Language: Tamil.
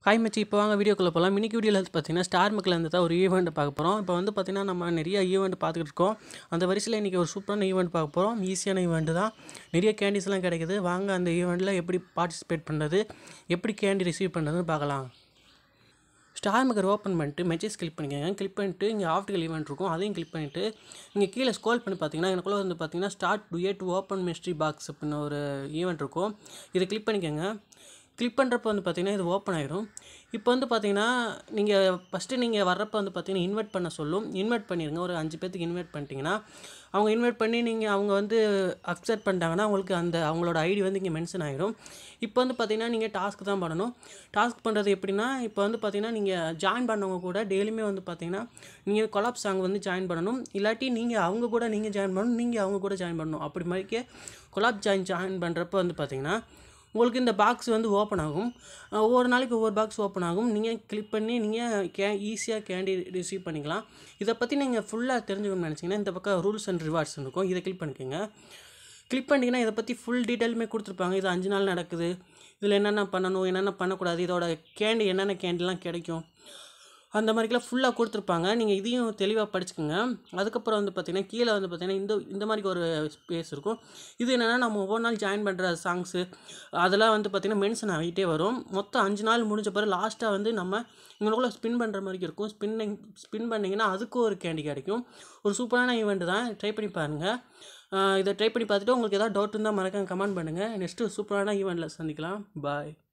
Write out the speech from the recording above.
ஹாய் மச்சி இப்போ வாங்க வீடியோக்குள்ளே போகலாம் மினிக்கு வீடியோவில் வந்து பார்த்தீங்கன்னா ஸ்டார் மக்கள் இருந்து தான் ஒரு ஈவெண்ட் பார்க்க போகிறோம் இப்போ வந்து பார்த்தீங்கன்னா நம்ம நிறைய ஈவெண்ட் பார்த்துக்கிட்டு இருக்கோம் அந்த வரிசையில் இன்றைக்கி ஒரு சூப்பரான ஈவெண்ட் பார்க்க போகிறோம் ஈஸியான ஈவெண்ட் தான் நிறைய கேண்டீஸ்லாம் கிடைக்குது வாங்க அந்த ஈவெண்ட்டில் எப்படி பார்ட்டிசிபேட் பண்ணுறது எப்படி கேண்டி ரிசீவ் பண்ணுறதுன்னு பார்க்கலாம் ஸ்டார் மக்கர் ஓப்பன் பண்ணிட்டு மெசேஜ் கிளிக் பண்ணிக்கோங்க கிளிக் பண்ணிட்டு இங்கே ஆப்டிகல் ஈவெண்ட் இருக்கும் அதையும் கிளிக் பண்ணிவிட்டு இங்கே கீழே ஸ்க்ரோல் பண்ணி பார்த்தீங்கன்னா எனக்குள்ளே வந்து பார்த்தீங்கன்னா start duet open mystery box அப்படின்னு ஒரு ஈவெண்ட் இருக்கும் இதை கிளிக் பண்ணிக்கோங்க கிளிக் பண்ணுறப்ப வந்து பார்த்தீங்கன்னா இது ஓப்பன் ஆகிடும் இப்போ வந்து பார்த்தீங்கன்னா நீங்கள் ஃபஸ்ட்டு நீங்கள் வர்றப்ப வந்து பார்த்தீங்கன்னா இன்வைட் பண்ண சொல்லும் இன்வைட் பண்ணிடுங்க ஒரு அஞ்சு பேர்த்துக்கு இன்வைட் பண்ணிட்டீங்கன்னா அவங்க இன்வைட் பண்ணி நீங்கள் அவங்க வந்து அக்செப்ட் பண்ணிட்டாங்கன்னா அவங்களுக்கு அந்த அவங்களோட ஐடி வந்து இங்கே மென்ஷன் ஆகிடும் இப்போ வந்து பார்த்தீங்கன்னா நீங்கள் டாஸ்க் தான் பண்ணணும் டாஸ்க் பண்ணுறது எப்படின்னா இப்போ வந்து பார்த்தீங்கன்னா நீங்கள் ஜாயின் பண்ணவங்க கூட டெய்லியுமே வந்து பார்த்தீங்கன்னா நீங்கள் கொலாப் சாங் வந்து ஜாயின் பண்ணணும் இல்லாட்டி நீங்கள் அவங்க கூட நீங்கள் ஜாயின் பண்ணணும் நீங்கள் அவங்க கூட ஜாயின் பண்ணணும் அப்படி மாதிரிக்கே கொலாப் ஜாயின் ஜாயின் பண்ணுறப்ப வந்து பார்த்தீங்கன்னா உங்களுக்கு இந்த பாக்ஸ் வந்து ஓப்பன் ஆகும் அஹ் ஒவ்வொரு நாளைக்கு ஒவ்வொரு பாக்ஸ் ஓப்பன் ஆகும் நீங்கள் கிளிக் பண்ணி நீங்கள் கே ஈஸியாக கேண்டி ரிசீவ் பண்ணிக்கலாம் இதை பற்றி நீங்கள் ஃபுல்லாக தெரிஞ்சுக்கணும்னு நினச்சிங்கன்னா இந்த பக்கம் ரூல்ஸ் அண்ட் ரிவார்ட்ஸ் இருக்கும் இதை கிளிக் பண்ணிக்கோங்க கிளிக் பண்ணிங்கன்னா இதை பற்றி ஃபுல் டீட்டெயிலுமே கொடுத்துருப்பாங்க இது அஞ்சு நாள் நடக்குது இதில் என்னென்ன பண்ணணும் என்னென்ன பண்ணக்கூடாது இதோட கேண்டி என்னென்ன கேண்டிலாம் கிடைக்கும் அந்த மாதிரிக்கெல்லாம் ஃபுல்லாக கொடுத்துருப்பாங்க நீங்கள் இதையும் தெளிவாக படிச்சுக்கோங்க அதுக்கப்புறம் வந்து பார்த்திங்கன்னா கீழே வந்து பார்த்திங்கன்னா இந்த இந்த மாதிரி ஒரு ஸ்பேஸ் இருக்கும் இது என்னென்னா நம்ம ஒவ்வொரு நாள் ஜாயின் பண்ணுற சாங்ஸு அதெல்லாம் வந்து பார்த்திங்கன்னா மென்ஷன் ஆகிட்டே வரும் மொத்தம் அஞ்சு நாள் முடிஞ்ச பிறகு லாஸ்ட்டாக வந்து நம்ம இங்களுக்குள்ள ஸ்பின் பண்ணுற மாதிரி இருக்கும் ஸ்பின்னிங் ஸ்பின் பண்ணிங்கன்னா அதுக்கும் ஒரு கேண்டி கிடைக்கும் ஒரு சூப்பரான ஈவெண்ட் தான் ட்ரை பண்ணி பாருங்கள் இதை ட்ரை பண்ணி பார்த்துட்டு உங்களுக்கு ஏதாவது டவுட் இருந்தால் மறக்காம கமெண்ட் பண்ணுங்கள் நெக்ஸ்ட்டு சூப்பரான ஈவெண்ட்டில் சந்திக்கலாம் பாய்